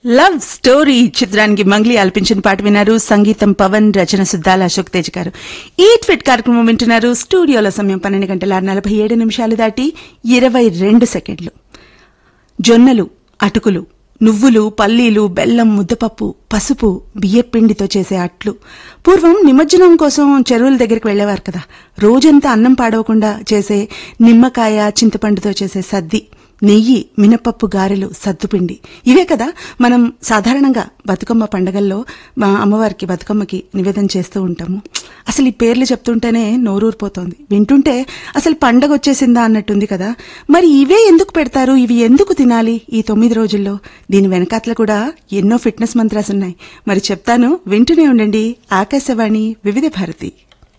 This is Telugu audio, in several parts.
లవ్ స్టోరీ చిత్రానికి మంగ్లీ ఆలపించిన పాట విన్నారు సంగీతం పవన్ రచన సుద్దాల అశోక్ తేజ్ గారు ఈ ట్విట్ కార్యక్రమం వింటున్నారు స్టూడియోలో సమయం పన్నెండు గంటల నలభై ఏడు నిమిషాలు దాటి ఇరవై రెండు సెకండ్లు జొన్నలు అటుకులు నువ్వులు పల్లీలు బెల్లం ముద్దపప్పు పసుపు బియ్యపిండితో చేసే అట్లు పూర్వం నిమజ్జనం కోసం చెరువుల దగ్గరికి వెళ్లేవారు కదా రోజంతా అన్నం పాడవకుండా చేసే నిమ్మకాయ చింతపండుతో చేసే సద్ది నెయ్యి మినపప్పు గారెలు సద్దుపిండి ఇవే కదా మనం సాధారణంగా బతుకమ్మ పండగల్లో మా అమ్మవారికి బతుకమ్మకి నివేదన చేస్తూ ఉంటాము అసలు ఈ పేర్లు చెప్తుంటేనే నోరూరిపోతోంది వింటుంటే అసలు పండగ వచ్చేసిందా అన్నట్టుంది కదా మరి ఇవే ఎందుకు పెడతారు ఇవి ఎందుకు తినాలి ఈ తొమ్మిది రోజుల్లో దీని వెనకాతల కూడా ఎన్నో ఫిట్నెస్ మంత్రాస్ ఉన్నాయి మరి చెప్తాను వింటూనే ఉండండి ఆకాశవాణి వివిధ భారతి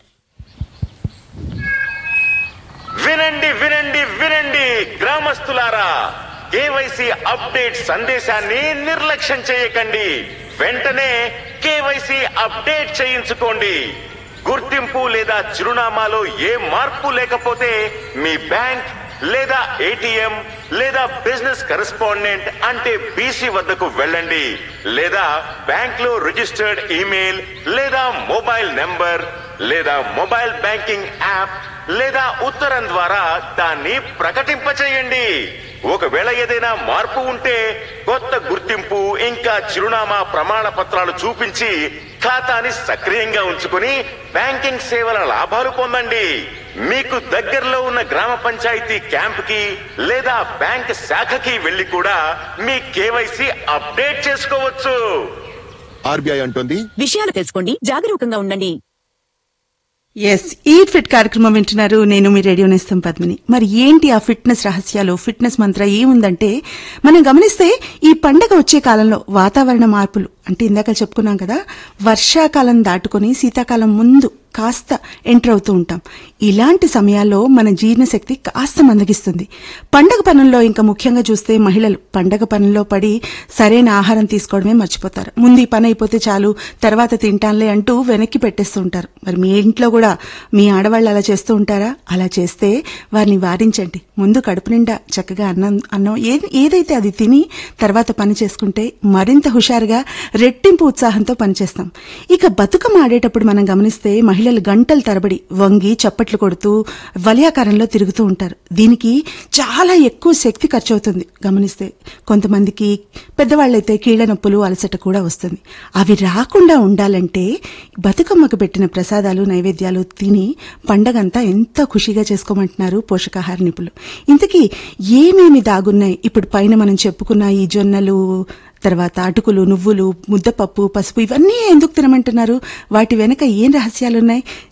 వినండి వినండి వినండి గ్రామస్తులారా కేవైసీ అప్డేట్ సందేశాన్ని నిర్లక్ష్యం చేయకండి వెంటనే కేవైసీ అప్డేట్ చేయించుకోండి గుర్తింపు లేదా చిరునామాలో ఏ మార్పు లేకపోతే మీ బ్యాంక్ లేదా ఏటీఎం లేదా బిజినెస్ కరెస్పాండెంట్ అంటే బీసీ వద్దకు వెళ్ళండి లేదా బ్యాంక్ లో రిజిస్టర్డ్ ఈమెయిల్ లేదా మొబైల్ నెంబర్ లేదా మొబైల్ బ్యాంకింగ్ యాప్ లేదా ఉత్తరం ద్వారా దాన్ని ప్రకటింపచేయండి ఒకవేళ ఏదైనా మార్పు ఉంటే కొత్త గుర్తింపు ఇంకా చిరునామా ప్రమాణ పత్రాలు చూపించి ఖాతాని సక్రియంగా ఉంచుకుని బ్యాంకింగ్ సేవల లాభాలు పొందండి మీకు దగ్గరలో ఉన్న గ్రామ పంచాయతీ క్యాంప్ కి లేదా బ్యాంక్ శాఖకి వెళ్లి కూడా మీ కేవైసీ అప్డేట్ చేసుకోవచ్చు ఆర్బీఐ అంటోంది విషయాలు తెలుసుకోండి జాగరూకంగా ఉండండి ఎస్ ఈ ఫిట్ కార్యక్రమం వింటున్నారు నేను మీ రేడియో నేస్తం పద్మిని మరి ఏంటి ఆ ఫిట్నెస్ రహస్యాలు ఫిట్నెస్ మంత్ర ఏముందంటే మనం గమనిస్తే ఈ పండగ వచ్చే కాలంలో వాతావరణ మార్పులు అంటే ఇందాక చెప్పుకున్నాం కదా వర్షాకాలం దాటుకొని శీతాకాలం ముందు కాస్త ఎంటర్ అవుతూ ఉంటాం ఇలాంటి సమయాల్లో మన జీర్ణశక్తి కాస్త మందగిస్తుంది పండగ పనుల్లో ఇంకా ముఖ్యంగా చూస్తే మహిళలు పండగ పనుల్లో పడి సరైన ఆహారం తీసుకోవడమే మర్చిపోతారు ముందు ఈ పని అయిపోతే చాలు తర్వాత తింటానులే అంటూ వెనక్కి పెట్టేస్తూ ఉంటారు మరి మీ ఇంట్లో కూడా మీ ఆడవాళ్ళు అలా చేస్తూ ఉంటారా అలా చేస్తే వారిని వారించండి ముందు కడుపు నిండా చక్కగా అన్నం అన్నం ఏది ఏదైతే అది తిని తర్వాత పని చేసుకుంటే మరింత హుషారుగా రెట్టింపు ఉత్సాహంతో పనిచేస్తాం ఇక బతుకమ్మ ఆడేటప్పుడు మనం గమనిస్తే మహిళలు గంటల తరబడి వంగి చప్పట్లు కొడుతూ వలయాకారంలో తిరుగుతూ ఉంటారు దీనికి చాలా ఎక్కువ శక్తి ఖర్చు అవుతుంది గమనిస్తే కొంతమందికి పెద్దవాళ్ళైతే కీళ్ల నొప్పులు అలసట కూడా వస్తుంది అవి రాకుండా ఉండాలంటే బతుకమ్మకు పెట్టిన ప్రసాదాలు నైవేద్యాలు తిని పండగంతా ఎంత ఖుషిగా చేసుకోమంటున్నారు పోషకాహార నిపుణులు ఇంతకీ ఏమేమి దాగున్నాయి ఇప్పుడు పైన మనం చెప్పుకున్న ఈ జొన్నలు తర్వాత అటుకులు నువ్వులు ముద్దపప్పు పసుపు ఇవన్నీ ఎందుకు తినమంటున్నారు వాటి వెనక ఏం రహస్యాలున్నాయి